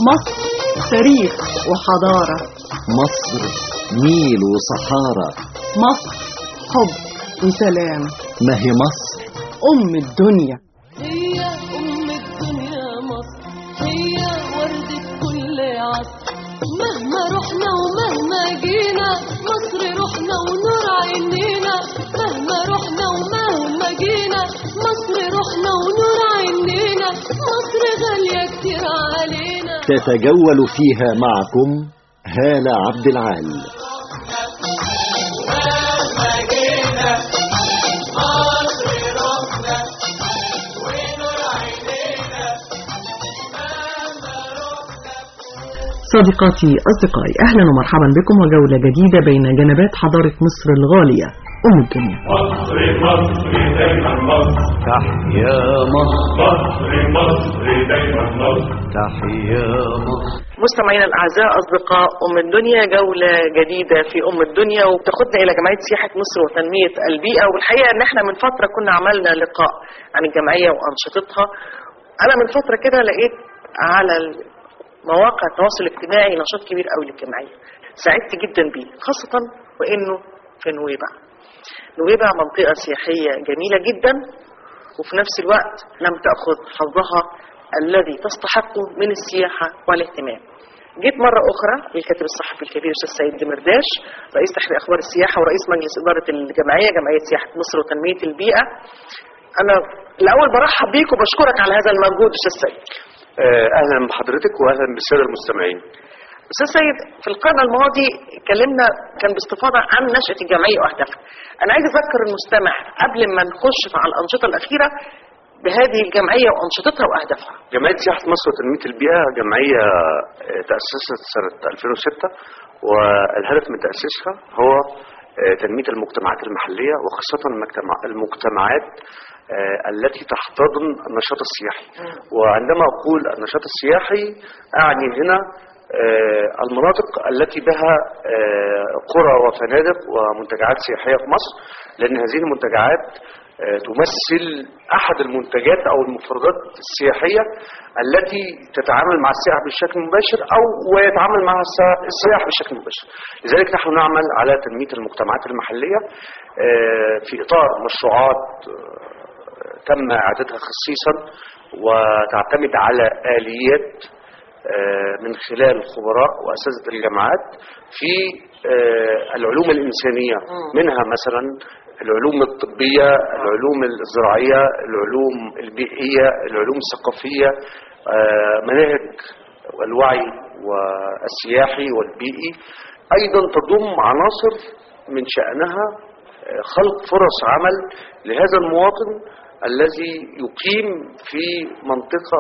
مصر تاريخ وحضارة مصر نيل وصحارى مصر حب وسلام ما هي مصر أم الدنيا هي أم الدنيا مصر هي وردة كل عصر مهما رحنا ومهما جينا مصر رحنا ونور عينينا مهما رحنا ومهما جينا مصر رحنا ونور عينينا مصر غالية كتير علينا تتجول فيها معكم هالة عبد العال صديقاتي أصدقائي أهلا ومرحبا بكم وجولة جديدة بين جنبات حضارة مصر الغالية أم الدنيا مصر مصر دايما مصر تحيا مصر مصر مصر دايما مصر تحيا مصر مستمعينا الاعزاء اصدقاء ام الدنيا جوله جديده في ام الدنيا وبتاخدنا الى جمعيه سياحه مصر وتنميه البيئه والحقيقه ان احنا من فتره كنا عملنا لقاء عن الجمعيه وانشطتها انا من فتره كده لقيت على مواقع التواصل الاجتماعي نشاط كبير قوي للجمعيه سعدت جدا بيه خاصه وانه في نويبع نويبع منطقه سياحيه جميله جدا وفي نفس الوقت لم تاخذ حظها الذي تستحقه من السياحه والاهتمام جيت مرة أخرى للكاتب الصحفي الكبير الأستاذ سيد دمرداش رئيس تحرير أخبار السياحة ورئيس مجلس إدارة الجمعية جمعية سياحة مصر وتنمية البيئة أنا الأول برحب بيك وبشكرك على هذا المجهود أستاذ سيد آه، اهلا بحضرتك واهلا بالساده المستمعين أستاذ سيد في القرن الماضي اتكلمنا كان باستفاضة عن نشأة الجمعية وأهدافها أنا عايز أذكر المستمع قبل ما نخش على الأنشطة الأخيرة بهذه الجمعية وأنشطتها وأهدافها جمعيه سياحه مصر وتنميه البيئه جمعيه آه، تاسست سنه 2006 والهدف من تاسيسها هو آه، تنميه المجتمعات المحليه وخاصه المجتمع المجتمعات آه، التي تحتضن النشاط السياحي وعندما اقول النشاط السياحي اعني هنا آه، المناطق التي بها آه، قرى وفنادق ومنتجعات سياحيه في مصر لان هذه المنتجعات آه، تمثل احد المنتجات او المفردات السياحيه التي تتعامل مع السائح بشكل مباشر او ويتعامل مع الس- السائح بشكل مباشر لذلك نحن نعمل على تنميه المجتمعات المحليه آه، في اطار مشروعات آه، تم اعدادها خصيصا وتعتمد على اليات آه، من خلال خبراء واساتذه الجامعات في آه، العلوم الانسانيه منها مثلا العلوم الطبيه العلوم الزراعيه العلوم البيئيه العلوم الثقافيه آه، مناهج الوعي والسياحي والبيئي ايضا تضم عناصر من شانها آه، خلق فرص عمل لهذا المواطن الذي يقيم في منطقه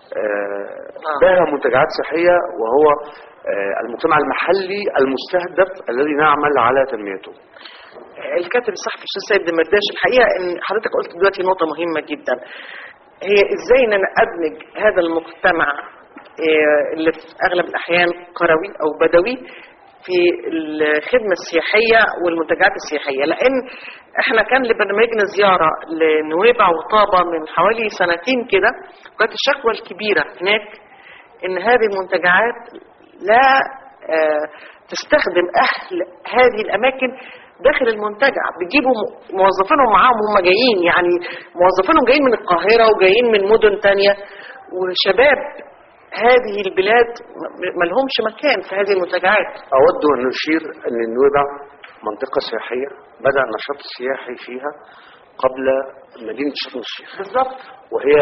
آه، بها منتجعات سياحيه وهو آه، المجتمع المحلي المستهدف الذي نعمل على تنميته. الكاتب الصحفي الاستاذ سيد دمرداش الحقيقه ان حضرتك قلت دلوقتي نقطه مهمه جدا هي ازاي ان انا ادمج هذا المجتمع آه، اللي في اغلب الاحيان قروي او بدوي في الخدمه السياحيه والمنتجعات السياحيه لان احنا كان لبرنامجنا زياره لنويبع وطابه من حوالي سنتين كده وكانت الشكوى الكبيره هناك ان هذه المنتجعات لا آه، تستخدم اهل هذه الاماكن داخل المنتجع بيجيبوا م- موظفينهم معاهم هم جايين يعني موظفينهم جايين من القاهره وجايين من مدن تانية وشباب هذه البلاد م- ملهمش مكان في هذه المنتجعات أود أن أشير أن النويبع منطقة سياحية بدأ النشاط السياحي فيها قبل مدينة شرم الشيخ بالظبط وهي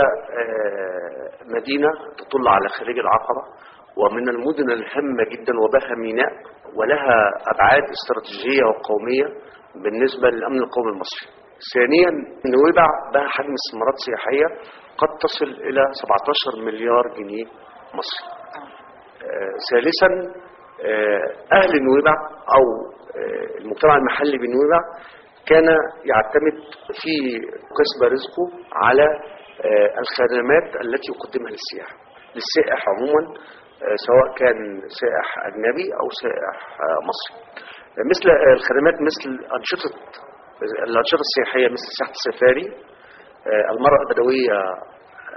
آه، مدينة تطل على خليج العقبة ومن المدن الهامة جدا وبها ميناء ولها أبعاد استراتيجية وقومية بالنسبة للأمن القومي المصري ثانيا نويبع بها حجم استثمارات سياحية قد تصل إلى 17 مليار جنيه مصري آه، ثالثا آه، أهل نويبع أو آه، المجتمع المحلي بنويبع كان يعتمد في كسب رزقه على آه، الخدمات التي يقدمها للسياح للسائح عموما آه، سواء كان سائح أجنبي أو سائح آه، مصري آه، مثل آه، الخدمات مثل أنشطة الأنشطة السياحية مثل سياحة السفاري آه، المرأة البدوية آه،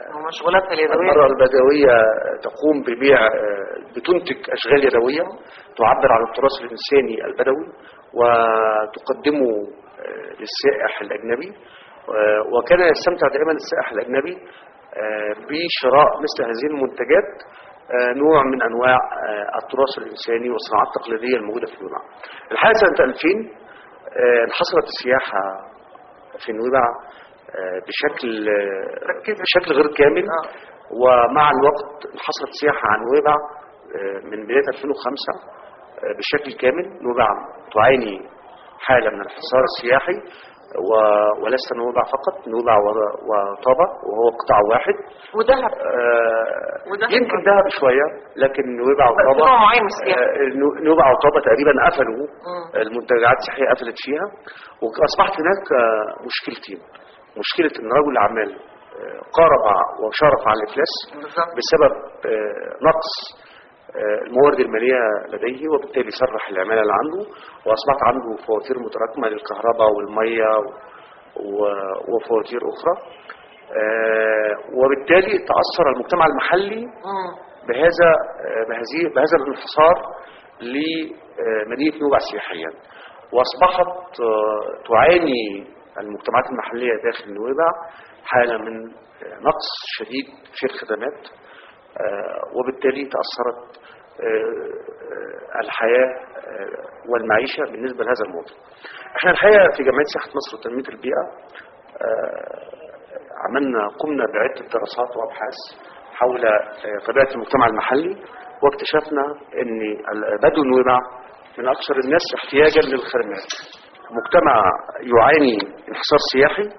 ومشغولاتها اليدويه المرأة البدوية تقوم ببيع آه، بتنتج أشغال يدوية تعبر عن التراث الإنساني البدوي وتقدمه آه، للسائح الأجنبي آه، وكان يستمتع دائما السائح الأجنبي آه، بشراء مثل هذه المنتجات آه، نوع من أنواع آه، التراث الإنساني والصناعات التقليدية الموجودة في نويبع الحقيقة سنة 2000 آه، انحصرت السياحة في نويبع آه، بشكل آه، بشكل غير كامل ومع الوقت انحصرت السياحة عن نويبع آه، من بداية 2005 آه، بشكل كامل نويبع تعاني حالة من الانحصار السياحي و- وليس نويبع فقط نويبع و- وطابة وهو قطاع واحد ودهب آه، ودهب يمكن دهب شوية لكن نويبع وطابة نوع معين من السياحة. آه، نو- نويبع وطابة تقريبا قفلوا المنتجعات السياحية قفلت فيها وأصبحت هناك آه، مشكلتين مشكلة أن رجل الأعمال آه، قارب وشارف على الإفلاس بالظبط بسبب آه، نقص آه، الموارد المالية لديه وبالتالي سرح العمالة اللي عنده وأصبحت عنده فواتير متراكمة للكهرباء والمية و- وفواتير أخرى آه، وبالتالي تأثر المجتمع المحلي بهذا آه، بهذه بهذا الانحصار لمدينة نوبع سياحيا وأصبحت آه، تعاني المجتمعات المحلية داخل نويبع حالة من آه، نقص شديد في الخدمات آه، وبالتالي تأثرت آه، آه، الحياة آه، والمعيشة بالنسبة لهذا الموضوع احنا الحقيقة في جمعية سياحة مصر وتنمية البيئة آه، عملنا قمنا بعدة دراسات وأبحاث حول آه، طبيعة المجتمع المحلي واكتشفنا ان بدو نويبع من اكثر الناس احتياجا للخدمات مجتمع يعاني انحصار سياحي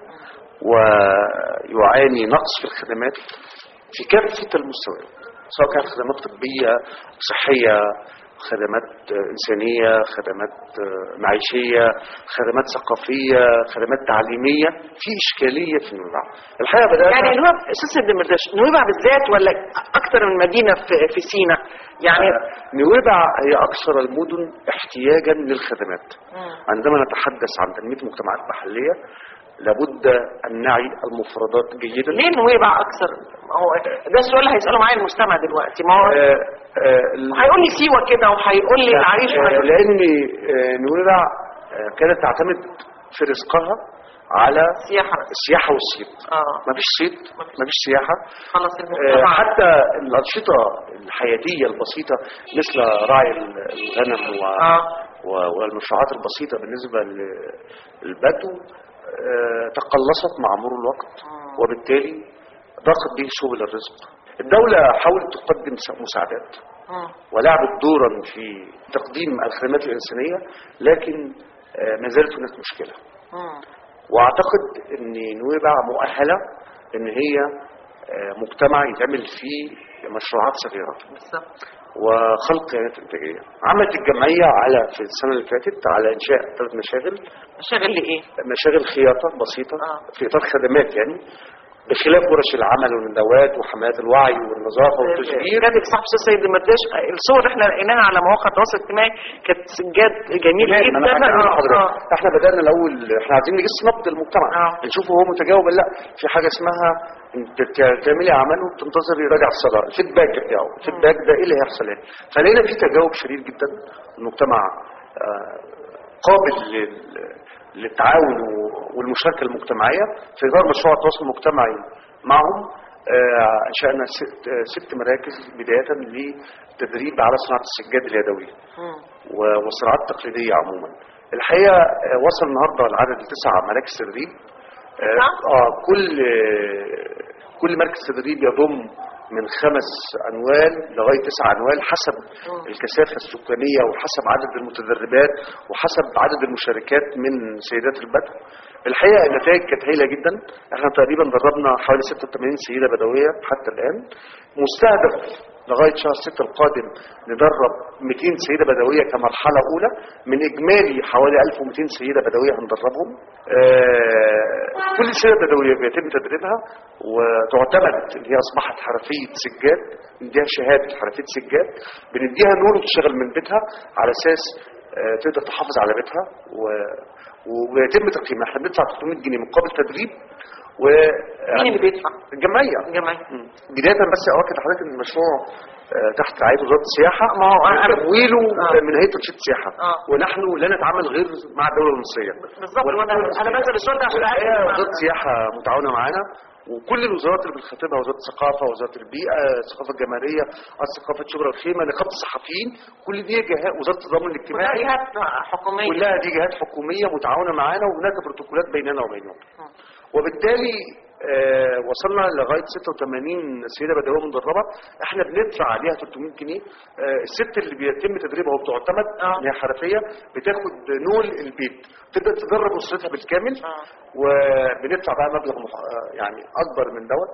ويعاني نقص في الخدمات في كافة المستويات سواء كانت خدمات طبية صحية خدمات آه، إنسانية خدمات آه، معيشية خدمات ثقافية خدمات تعليمية في إشكالية في نويبع الحقيقة بدأنا يعني نويبع استاذ سيد مرداش نويبع بالذات ولا اكتر من مدينه في في سيناء يعني نويبع هي أكثر المدن احتياجا للخدمات عندما نتحدث عن تنمية المجتمعات المحلية لابد أن نعي المفردات جيدا ليه نويبع اكثر ما هو ده السؤال اللي هيساله معايا المستمع دلوقتي ما هو آه، آه، ال- هيقول لي سيوه كده وهيقول لي العريش آه، وهيقول لي لأن آه، نويبع آه، كانت تعتمد في رزقها على سياحه السياحة والصيد اه مفيش صيد مفيش سياحة خلاص آه، المجتمع حتى الأنشطة الحياتية البسيطة مثل رعي الغنم و... اه و- والمشروعات البسيطة بالنسبة ل- للبدو آه، تقلصت مع مرور الوقت وبالتالي ضاقت به سبل الرزق الدولة حاولت تقدم س- مساعدات مم. ولعبت دورا في تقديم الخدمات الإنسانية لكن آه، ما زالت هناك مشكلة مم. واعتقد ان نويبع مؤهله ان هي آه، مجتمع يتعمل فيه مشروعات صغيره بالظبط وخلق كيانات انتاجيه عملت الجمعيه على في السنه اللي فاتت على انشاء ثلاث مشاغل شغل لي ايه مشاغل خياطه بسيطه آه. في اطار خدمات يعني بخلاف ورش العمل والندوات وحملات الوعي والنظافه والتشجير كاتب صاحب استاذ سيد المرداش الصور اللي احنا لقيناها على مواقع التواصل الاجتماعي كانت سجاد جميل ما جدا انا هكمل آه، لحضرتك. آه. احنا بدانا الاول احنا عايزين نقيس نبض المجتمع آه. نشوف هو متجاوب ولا لا في حاجه اسمها انت ت- تعملي عمل وتنتظر يراجع الصدى الفيدباك بتاعه الفيدباك ده ايه اللي هيحصل يعني فلقينا في تجاوب شديد جدا المجتمع آه، قابل لل- للتعاون و- والمشاركه المجتمعيه في اطار مشروع التواصل المجتمعي معهم آه، انشانا ست, آه، ست مراكز بدايه للتدريب على صناعه السجاد اليدويه مم. و- والصناعات التقليدية عموما الحقيقة آه، وصل النهاردة العدد لتسع مراكز تدريب آه، تسعة؟ اه كل آه، كل مركز تدريب يضم من خمس أنوال لغاية تسع أنوال حسب الكثافة السكانية وحسب عدد المتدربات وحسب عدد المشاركات من سيدات البدو الحقيقة النتائج كانت هايلة جدا احنا تقريبا دربنا حوالي 86 سيدة بدوية حتى الآن مستهدف لغاية شهر 6 القادم ندرب 200 سيدة بدوية كمرحلة أولى من إجمالي حوالي 1200 سيدة بدوية هندربهم آه، كل سيدة بدوية بيتم تدريبها وتعتمد إن هي أصبحت حرفية سجاد نديها شهادة حرفية سجاد بنديها نور وتشتغل من بيتها على أساس آه، تقدر تحافظ على بيتها و... ويتم تقييمها احنا بندفع 300 جنيه مقابل تدريب و مين اللي بيدفع؟ الجمعيه الجمعيه مم. بدايه بس اؤكد لحضرتك ان المشروع آه، تحت رعايه وزاره السياحه ما هو أنا- أنا- تمويله آه. من هيئه تنشيط السياحه آه. ونحن لا نتعامل غير مع الدوله المصريه بالظبط وانا انا بنزل السؤال ده عشان والحقيقه أعرف. وزاره السياحه متعاونه معانا وكل الوزارات اللي بنخاطبها وزاره الثقافه وزاره البيئه الثقافه الجماليه ثقافه شبرا الخيمه نقابه الصحفيين كل دي جهات وزاره التضامن كلها الاجتماعي جهات حكوميه كلها دي جهات حكوميه متعاونه معانا وهناك بروتوكولات بيننا وبينهم وبالتالي آه وصلنا لغايه 86 سيده بدويه مدربه احنا بندفع عليها 300 جنيه آه الست اللي بيتم تدريبها وبتعتمد آه. ان هي حرفيه بتاخد نول البيت تبدا تدرب اسرتها بالكامل آه. وبندفع بقى مبلغ مح... آه يعني اكبر من دوت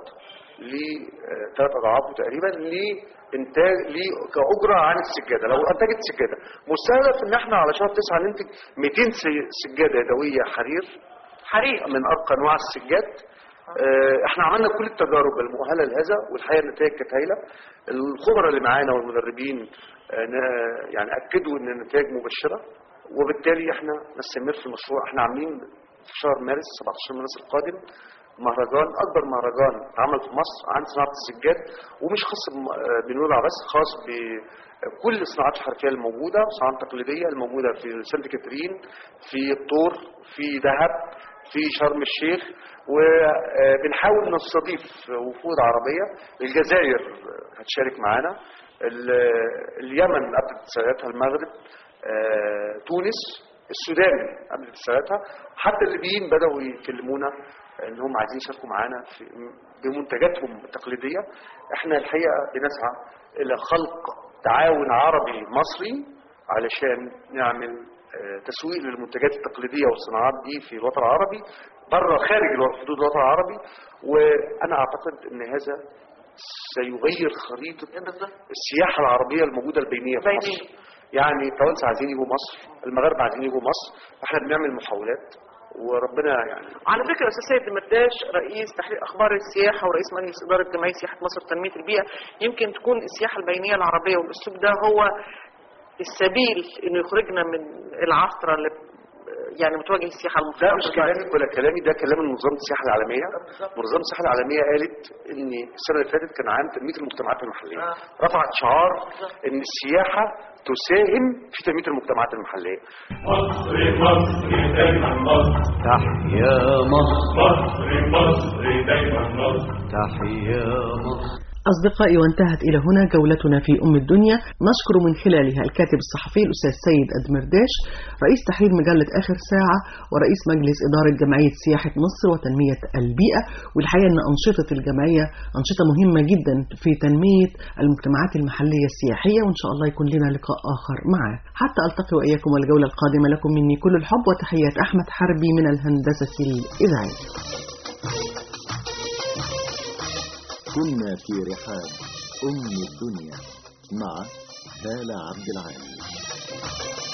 لثلاث اضعافه تقريبا لانتاج ل كاجره عن السجاده لو انتجت سجاده مستهدف ان احنا على شهر 9 ننتج 200 س- سجاده يدويه حرير حريق من ارقى انواع السجاد آه، احنا عملنا كل التجارب المؤهله لهذا والحقيقه النتائج كانت هايله الخبراء اللي معانا والمدربين آه، نا- يعني اكدوا ان النتائج مبشره وبالتالي احنا نستمر في المشروع احنا عاملين في شهر مارس 17 مارس القادم مهرجان اكبر مهرجان اتعمل في مصر عن صناعه السجاد ومش خاص بم- آه، بنولع بس خاص بكل الصناعات الحرفيه الموجوده الصناعات التقليديه الموجوده في سانت كاترين في الطور في دهب في شرم الشيخ وبنحاول نستضيف وفود عربية الجزائر هتشارك معانا ال- اليمن قبل اتصالاتها المغرب آه، تونس السودان قبل اتصالاتها حتى الليبيين بدأوا يكلمونا ان هم عايزين يشاركوا معانا في بمنتجاتهم التقليدية احنا الحقيقة بنسعى الى خلق تعاون عربي مصري علشان نعمل آه، تسويق للمنتجات التقليدية والصناعات دي في الوطن العربي بره خارج الو- حدود الوطن العربي وانا اعتقد ان هذا سيغير خريطة السياحة العربية الموجودة البينية في بينية. مصر يعني التوانسة عايزين يجوا مصر المغاربة عايزين يجوا مصر احنا بنعمل محاولات وربنا يعني على فكره استاذ سيد دمرداش رئيس تحرير اخبار السياحه ورئيس مجلس اداره جمعيه سياحه مصر وتنميه البيئه يمكن تكون السياحه البينيه العربيه والاسلوب ده هو السبيل انه يخرجنا من العثره اللي يعني بتواجه السياحه ده المصريه مش كلامي ولا كلامي ده كلام منظمة السياحة العالمية منظمة السياحة العالمية قالت ان السنة اللي فاتت كان عام تنمية المجتمعات المحلية آه. رفعت شعار ان السياحة تساهم في تنمية المجتمعات المحلية مصر مصر دايما مصر تحيا مصر مصر مصر دايما مصر تحيا مصر أصدقائي وانتهت إلى هنا جولتنا في أم الدنيا نشكر من خلالها الكاتب الصحفي الأستاذ سيد أدمرداش رئيس تحرير مجلة آخر ساعة ورئيس مجلس إدارة جمعية سياحة مصر وتنمية البيئة والحقيقة أن أنشطة الجمعية أنشطة مهمة جدا في تنمية المجتمعات المحلية السياحية وإن شاء الله يكون لنا لقاء آخر معه حتى ألتقي وإياكم الجولة القادمة لكم مني كل الحب وتحيات أحمد حربي من الهندسة الإذاعية كنا في رحاب أم الدنيا مع هالة عبد العال